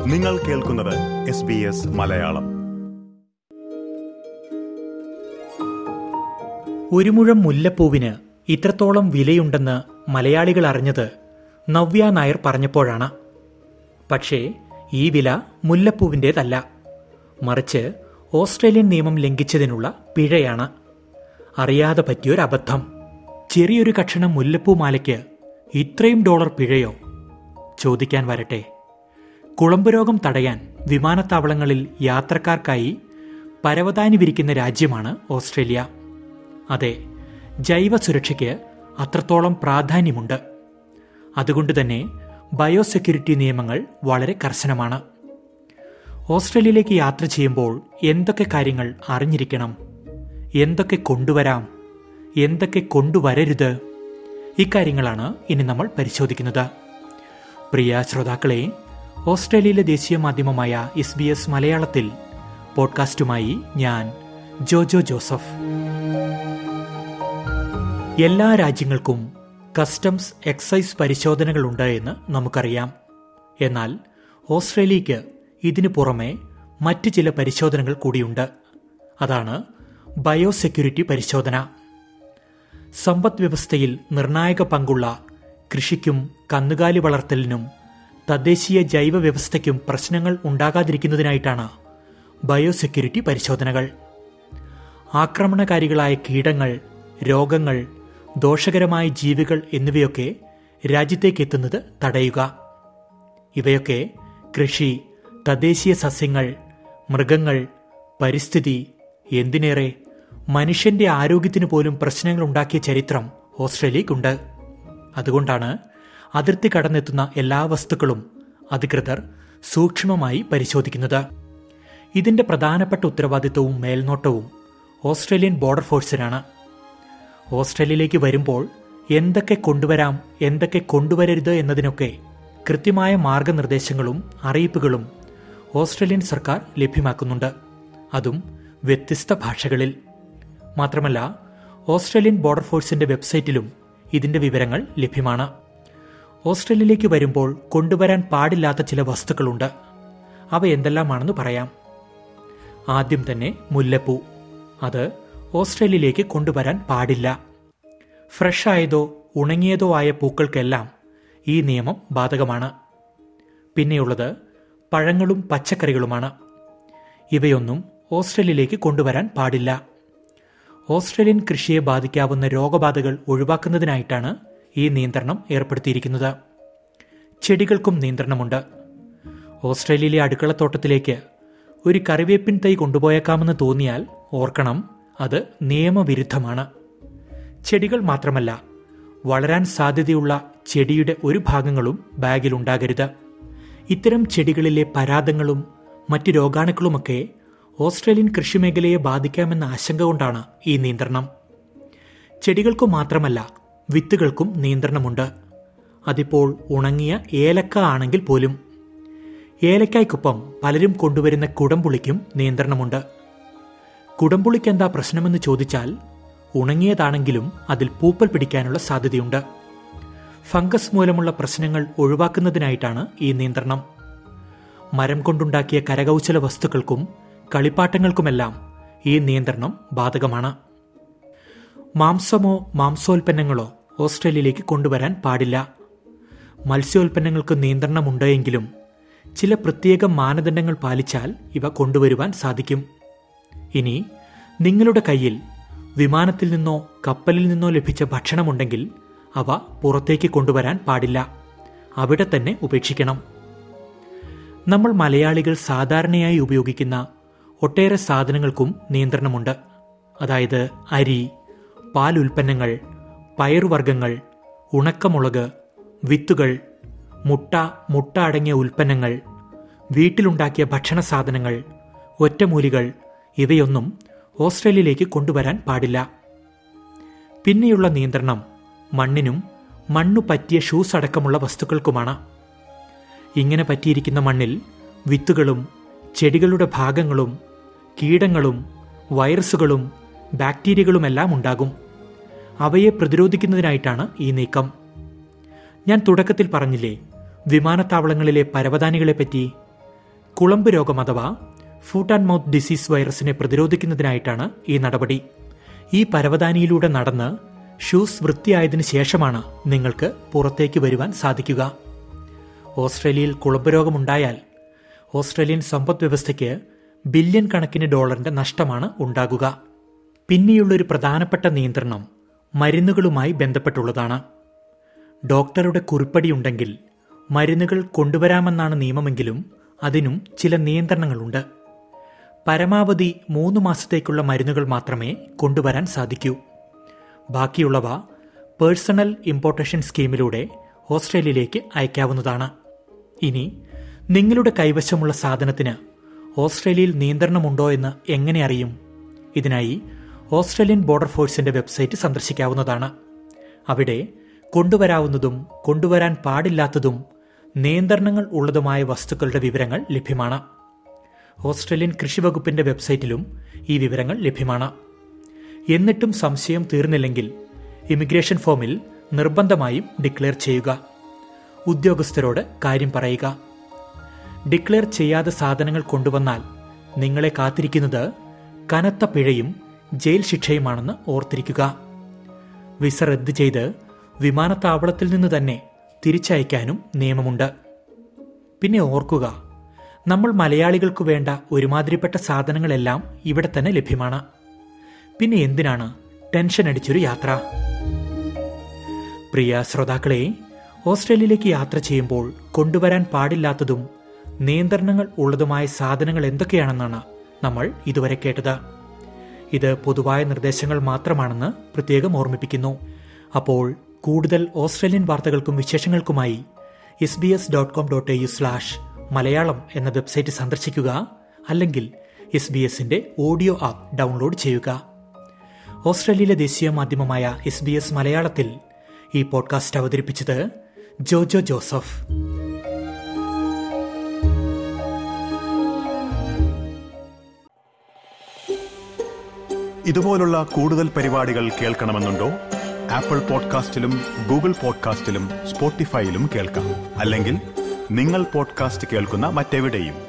നിങ്ങൾ കേൾക്കുന്നത് S B S Malayalam ഒരു മുഴം മുല്ലപ്പൂവിന് ഇത്രത്തോളം വിലയുണ്ടെന്ന് മലയാളികൾ അറിഞ്ഞത് നവ്യ നായർ പറഞ്ഞപ്പോഴാണ് പക്ഷേ ഈ വില മുല്ലപ്പൂവിൻ്റേതല്ല മറിച്ച് ഓസ്ട്രേലിയൻ നിയമം ലംഘിച്ചതിനുള്ള പിഴയാണ് അറിയാതെ പറ്റിയൊരു അബദ്ധം ചെറിയൊരു കഷണം മുല്ലപ്പൂ മാലയ്ക്ക് ഇത്രയും ഡോളർ പിഴയോ ചോദിക്കാൻ വരട്ടെ കുളമ്പ് രോഗം തടയാൻ വിമാനത്താവളങ്ങളിൽ യാത്രക്കാർക്കായി പരവതാനി വിരിക്കുന്ന രാജ്യമാണ് ഓസ്ട്രേലിയ അതെ ജൈവ സുരക്ഷയ്ക്ക് അത്രത്തോളം പ്രാധാന്യമുണ്ട് അതുകൊണ്ട് തന്നെ ബയോസെക്യൂരിറ്റി നിയമങ്ങൾ വളരെ കർശനമാണ് ഓസ്ട്രേലിയയിലേക്ക് യാത്ര ചെയ്യുമ്പോൾ എന്തൊക്കെ കാര്യങ്ങൾ അറിഞ്ഞിരിക്കണം എന്തൊക്കെ കൊണ്ടുവരാം എന്തൊക്കെ കൊണ്ടുവരരുത് ഇക്കാര്യങ്ങളാണ് ഇനി നമ്മൾ പരിശോധിക്കുന്നത് പ്രിയ ശ്രോതാക്കളെ ഓസ്ട്രേലിയയിലെ ദേശീയ മാധ്യമമായ എസ് ബി എസ് മലയാളത്തിൽ പോഡ്കാസ്റ്റുമായി ഞാൻ ജോജോ ജോസഫ് എല്ലാ രാജ്യങ്ങൾക്കും കസ്റ്റംസ് എക്സൈസ് പരിശോധനകളുണ്ട് എന്ന് നമുക്കറിയാം എന്നാൽ ഓസ്ട്രേലിയയ്ക്ക് ഇതിനു പുറമെ മറ്റു ചില പരിശോധനകൾ കൂടിയുണ്ട് അതാണ് ബയോസെക്യൂരിറ്റി പരിശോധന സമ്പദ് വ്യവസ്ഥയിൽ നിർണായക പങ്കുള്ള കൃഷിക്കും കന്നുകാലി വളർത്തലിനും തദ്ദേശീയ ജൈവ വ്യവസ്ഥയ്ക്കും പ്രശ്നങ്ങൾ ഉണ്ടാകാതിരിക്കുന്നതിനായിട്ടാണ് ബയോസെക്യൂരിറ്റി പരിശോധനകൾ ആക്രമണകാരികളായ കീടങ്ങൾ രോഗങ്ങൾ ദോഷകരമായ ജീവികൾ എന്നിവയൊക്കെ രാജ്യത്തേക്ക് എത്തുന്നത് തടയുക ഇവയൊക്കെ കൃഷി തദ്ദേശീയ സസ്യങ്ങൾ മൃഗങ്ങൾ പരിസ്ഥിതി എന്തിനേറെ മനുഷ്യന്റെ ആരോഗ്യത്തിന് പോലും പ്രശ്നങ്ങൾ ഉണ്ടാക്കിയ ചരിത്രം ഓസ്ട്രേലിയക്കുണ്ട് അതുകൊണ്ടാണ് അതിർത്തി കടന്നെത്തുന്ന എല്ലാ വസ്തുക്കളും അധികൃതർ സൂക്ഷ്മമായി പരിശോധിക്കുന്നത് ഇതിന്റെ പ്രധാനപ്പെട്ട ഉത്തരവാദിത്വവും മേൽനോട്ടവും ഓസ്ട്രേലിയൻ ബോർഡർ ഫോഴ്സിനാണ് ഓസ്ട്രേലിയയിലേക്ക് വരുമ്പോൾ എന്തൊക്കെ കൊണ്ടുവരാം എന്തൊക്കെ കൊണ്ടുവരരുത് എന്നതിനൊക്കെ കൃത്യമായ മാർഗനിർദ്ദേശങ്ങളും അറിയിപ്പുകളും ഓസ്ട്രേലിയൻ സർക്കാർ ലഭ്യമാക്കുന്നുണ്ട് അതും വ്യത്യസ്ത ഭാഷകളിൽ മാത്രമല്ല ഓസ്ട്രേലിയൻ ബോർഡർ ഫോഴ്സിന്റെ വെബ്സൈറ്റിലും ഇതിന്റെ വിവരങ്ങൾ ലഭ്യമാണ് ഓസ്ട്രേലിയയിലേക്ക് വരുമ്പോൾ കൊണ്ടുവരാൻ പാടില്ലാത്ത ചില വസ്തുക്കളുണ്ട് അവ എന്തെല്ലാമാണെന്ന് പറയാം ആദ്യം തന്നെ മുല്ലപ്പൂ അത് ഓസ്ട്രേലിയയിലേക്ക് കൊണ്ടുവരാൻ പാടില്ല ഫ്രഷ് ആയതോ ഉണങ്ങിയതോ ആയ പൂക്കൾക്കെല്ലാം ഈ നിയമം ബാധകമാണ് പിന്നെയുള്ളത് പഴങ്ങളും പച്ചക്കറികളുമാണ് ഇവയൊന്നും ഓസ്ട്രേലിയയിലേക്ക് കൊണ്ടുവരാൻ പാടില്ല ഓസ്ട്രേലിയൻ കൃഷിയെ ബാധിക്കാവുന്ന രോഗബാധകൾ ഒഴിവാക്കുന്നതിനായിട്ടാണ് ഈ നിയന്ത്രണം ഏർപ്പെടുത്തിയിരിക്കുന്നത് ചെടികൾക്കും നിയന്ത്രണമുണ്ട് ഓസ്ട്രേലിയയിലെ അടുക്കളത്തോട്ടത്തിലേക്ക് ഒരു കറിവേപ്പിൻ തൈ കൊണ്ടുപോയേക്കാമെന്ന് തോന്നിയാൽ ഓർക്കണം അത് നിയമവിരുദ്ധമാണ് ചെടികൾ മാത്രമല്ല വളരാൻ സാധ്യതയുള്ള ചെടിയുടെ ഒരു ഭാഗങ്ങളും ബാഗിൽ ഉണ്ടാകരുത് ഇത്തരം ചെടികളിലെ പരാതങ്ങളും മറ്റ് രോഗാണുക്കളുമൊക്കെ ഓസ്ട്രേലിയൻ കൃഷിമേഖലയെ ബാധിക്കാമെന്ന ആശങ്ക കൊണ്ടാണ് ഈ നിയന്ത്രണം ചെടികൾക്കു മാത്രമല്ല വിത്തുകൾക്കും നിയന്ത്രണമുണ്ട് അതിപ്പോൾ ഉണങ്ങിയ ഏലക്ക ആണെങ്കിൽ പോലും ഏലക്കായ്ക്കൊപ്പം പലരും കൊണ്ടുവരുന്ന കുടംപുളിക്കും നിയന്ത്രണമുണ്ട് കുടംപുളിക്ക് എന്താ പ്രശ്നമെന്ന് ചോദിച്ചാൽ ഉണങ്ങിയതാണെങ്കിലും അതിൽ പൂപ്പൽ പിടിക്കാനുള്ള സാധ്യതയുണ്ട് ഫംഗസ് മൂലമുള്ള പ്രശ്നങ്ങൾ ഒഴിവാക്കുന്നതിനായിട്ടാണ് ഈ നിയന്ത്രണം മരം കൊണ്ടുണ്ടാക്കിയ കരകൗശല വസ്തുക്കൾക്കും കളിപ്പാട്ടങ്ങൾക്കുമെല്ലാം ഈ നിയന്ത്രണം ബാധകമാണ് മാംസമോ മാംസോൽപ്പന്നങ്ങളോ ഓസ്ട്രേലിയയിലേക്ക് കൊണ്ടുവരാൻ പാടില്ല മത്സ്യോൽപ്പന്നങ്ങൾക്ക് നിയന്ത്രണമുണ്ടെങ്കിലും ചില പ്രത്യേക മാനദണ്ഡങ്ങൾ പാലിച്ചാൽ ഇവ കൊണ്ടുവരുവാൻ സാധിക്കും ഇനി നിങ്ങളുടെ കയ്യിൽ വിമാനത്തിൽ നിന്നോ കപ്പലിൽ നിന്നോ ലഭിച്ച ഭക്ഷണമുണ്ടെങ്കിൽ അവ പുറത്തേക്ക് കൊണ്ടുവരാൻ പാടില്ല അവിടെ തന്നെ ഉപേക്ഷിക്കണം നമ്മൾ മലയാളികൾ സാധാരണയായി ഉപയോഗിക്കുന്ന ഒട്ടേറെ സാധനങ്ങൾക്കും നിയന്ത്രണമുണ്ട് അതായത് അരി പാൽ ഉൽപ്പന്നങ്ങൾ പയറുവർഗ്ഗങ്ങൾ ഉണക്കമുളക് വിത്തുകൾ മുട്ട മുട്ട അടങ്ങിയ ഉൽപ്പന്നങ്ങൾ വീട്ടിലുണ്ടാക്കിയ ഭക്ഷണ സാധനങ്ങൾ ഒറ്റമൂലികൾ ഇവയൊന്നും ഓസ്ട്രേലിയയിലേക്ക് കൊണ്ടുവരാൻ പാടില്ല പിന്നെയുള്ള നിയന്ത്രണം മണ്ണിനും മണ്ണു പറ്റിയ ഷൂസ് അടക്കമുള്ള വസ്തുക്കൾക്കുമാണ് ഇങ്ങനെ പറ്റിയിരിക്കുന്ന മണ്ണിൽ വിത്തുകളും ചെടികളുടെ ഭാഗങ്ങളും കീടങ്ങളും വൈറസുകളും ബാക്ടീരിയകളുമെല്ലാം ഉണ്ടാകും അവയെ പ്രതിരോധിക്കുന്നതിനായിട്ടാണ് ഈ നീക്കം ഞാൻ തുടക്കത്തിൽ പറഞ്ഞില്ലേ വിമാനത്താവളങ്ങളിലെ പരവതാനികളെപ്പറ്റി കുളമ്പ് രോഗം അഥവാ ഫുട്ട് ആൻഡ് മൗത്ത് ഡിസീസ് വൈറസിനെ പ്രതിരോധിക്കുന്നതിനായിട്ടാണ് ഈ നടപടി ഈ പരവതാനിയിലൂടെ നടന്ന് ഷൂസ് വൃത്തിയായതിനു ശേഷമാണ് നിങ്ങൾക്ക് പുറത്തേക്ക് വരുവാൻ സാധിക്കുക ഓസ്ട്രേലിയയിൽ കുളമ്പ് രോഗമുണ്ടായാൽ ഓസ്ട്രേലിയൻ സമ്പദ് വ്യവസ്ഥയ്ക്ക് ബില്യൺ കണക്കിന് ഡോളറിന്റെ നഷ്ടമാണ് ഉണ്ടാകുക പിന്നെയുള്ളൊരു പ്രധാനപ്പെട്ട നിയന്ത്രണം മരുന്നുകളുമായി ബന്ധപ്പെട്ടുള്ളതാണ് ഡോക്ടറുടെ കുറിപ്പടിയുണ്ടെങ്കിൽ മരുന്നുകൾ കൊണ്ടുവരാമെന്നാണ് നിയമമെങ്കിലും അതിനും ചില നിയന്ത്രണങ്ങളുണ്ട് പരമാവധി മൂന്ന് മാസത്തേക്കുള്ള മരുന്നുകൾ മാത്രമേ കൊണ്ടുവരാൻ സാധിക്കൂ ബാക്കിയുള്ളവ പേഴ്സണൽ ഇമ്പോർട്ടേഷൻ സ്കീമിലൂടെ ഓസ്ട്രേലിയയിലേക്ക് അയക്കാവുന്നതാണ് ഇനി നിങ്ങളുടെ കൈവശമുള്ള സാധനത്തിന് ഓസ്ട്രേലിയയിൽ നിയന്ത്രണമുണ്ടോ എന്ന് എങ്ങനെ അറിയും ഇതിനായി ഓസ്ട്രേലിയൻ ബോർഡർ ഫോഴ്സിന്റെ വെബ്സൈറ്റ് സന്ദർശിക്കാവുന്നതാണ് അവിടെ കൊണ്ടുവരാവുന്നതും കൊണ്ടുവരാൻ പാടില്ലാത്തതും നിയന്ത്രണങ്ങൾ ഉള്ളതുമായ വസ്തുക്കളുടെ വിവരങ്ങൾ ലഭ്യമാണ് ഓസ്ട്രേലിയൻ കൃഷി വകുപ്പിന്റെ വെബ്സൈറ്റിലും ഈ വിവരങ്ങൾ ലഭ്യമാണ് എന്നിട്ടും സംശയം തീർന്നില്ലെങ്കിൽ ഇമിഗ്രേഷൻ ഫോമിൽ നിർബന്ധമായും ഡിക്ലെയർ ചെയ്യുക ഉദ്യോഗസ്ഥരോട് കാര്യം പറയുക ഡിക്ലെയർ ചെയ്യാതെ സാധനങ്ങൾ കൊണ്ടുവന്നാൽ നിങ്ങളെ കാത്തിരിക്കുന്നത് കനത്ത പിഴയും ജയിൽ ശിക്ഷയുമാണെന്ന് ഓർത്തിരിക്കുക വിസ റദ്ദ് ചെയ്ത് വിമാനത്താവളത്തിൽ നിന്ന് തന്നെ തിരിച്ചയക്കാനും നിയമമുണ്ട് പിന്നെ ഓർക്കുക നമ്മൾ മലയാളികൾക്ക് വേണ്ട ഒരുമാതിരിപ്പെട്ട സാധനങ്ങളെല്ലാം ഇവിടെ തന്നെ ലഭ്യമാണ് പിന്നെ എന്തിനാണ് ടെൻഷൻ അടിച്ചൊരു യാത്ര പ്രിയ ശ്രോതാക്കളെ ഓസ്ട്രേലിയയിലേക്ക് യാത്ര ചെയ്യുമ്പോൾ കൊണ്ടുവരാൻ പാടില്ലാത്തതും നിയന്ത്രണങ്ങൾ ഉള്ളതുമായ സാധനങ്ങൾ എന്തൊക്കെയാണെന്നാണ് നമ്മൾ ഇതുവരെ കേട്ടത് ഇത് പൊതുവായ നിർദ്ദേശങ്ങൾ മാത്രമാണെന്ന് പ്രത്യേകം ഓർമ്മിപ്പിക്കുന്നു അപ്പോൾ കൂടുതൽ ഓസ്ട്രേലിയൻ വാർത്തകൾക്കും വിശേഷങ്ങൾക്കുമായി S B S dot com dot A U slash Malayalam എന്ന വെബ്സൈറ്റ് സന്ദർശിക്കുക അല്ലെങ്കിൽ എസ് ബി എസിന്റെ ഓഡിയോ ആപ്പ് ഡൗൺലോഡ് ചെയ്യുക ഓസ്ട്രേലിയയിലെ ദേശീയ മാധ്യമമായ എസ് ബി എസ് മലയാളത്തിൽ ഈ പോഡ്കാസ്റ്റ് അവതരിപ്പിച്ചത് ജോജോ ജോസഫ് ഇതുപോലുള്ള കൂടുതൽ പരിപാടികൾ കേൾക്കണമെന്നുണ്ടോ ആപ്പിൾ പോഡ്കാസ്റ്റിലും ഗൂഗിൾ പോഡ്കാസ്റ്റിലും സ്പോട്ടിഫൈയിലും കേൾക്കാം അല്ലെങ്കിൽ നിങ്ങൾ പോഡ്കാസ്റ്റ് കേൾക്കുന്ന മറ്റെവിടെയും